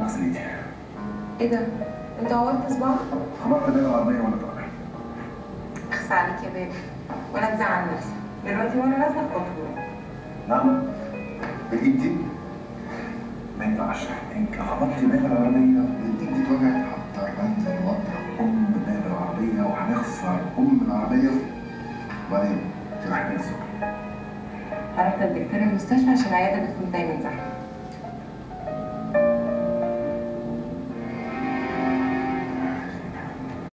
اغسل ايدي ايه ده؟ انت عورت صباعك؟ خبطت بين العربيه وانا طالع اخس عليك يا بابا ولا تزعل نفسك دلوقتي وانا نازله خطوه نعم بالايد دي ما ينفعش انت خبطت بين العربيه الايد دي اتوجعت هضطر انزل واضرب ام باب العربيه وهنخسر ام العربيه وبعدين تروح فين الصبح عرفت الدكتور المستشفى عشان العياده بتكون دايما زحمه